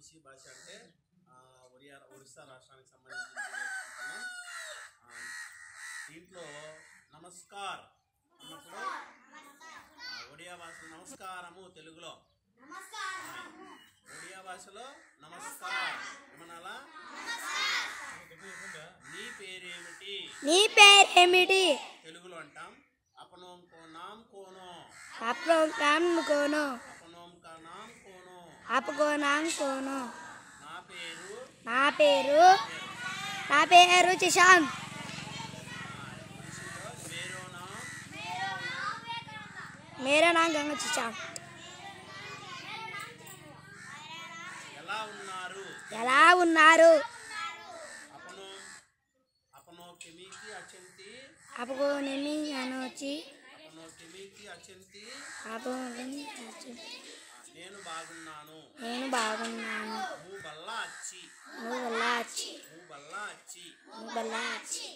మాపిసి భాష అంటే ఆ, ఒరియా ఒరిస్సా రాష్ట్రానికి సంబంధించి నేర్చుకుంటున్నాం ఆ, దీంట్లో నమస్కార్ అన్నప్పుడు ఆ, ఒడియా భాషలో నమస్కారము తెలుగులో ఒడియా భాషలో నమస్కార్ ఏమనాలా నీ పేరేమిటి నీ పేరేమిటి తెలుగులో అంటాం అపనోం కో నామ్ కోనో అప్పుడు నామ్ కోను అపనోం కా నామ్ కోనో అప్పుకో నామ్ కోను నా పేరు నా పేరు నా పేరు చిషాంత్ మేరో నామ్ మేరా నామ్ గంగ చిషాంత్ ఎలా ఉన్నారు ఎలా ఉన్నారు అపనో అపనో కెమికి అచంతి అప్పుకో నిమి అనొచ్చి అపనో కెమికి అచంతి అప్పు నేను బాగున్నాను నేను బాగున్నాను మూ బల్ల అచ్చి నువ్వు బల్లా వచ్చి మూ బల్ల అచ్చి నువ్వు బల్లా వచ్చి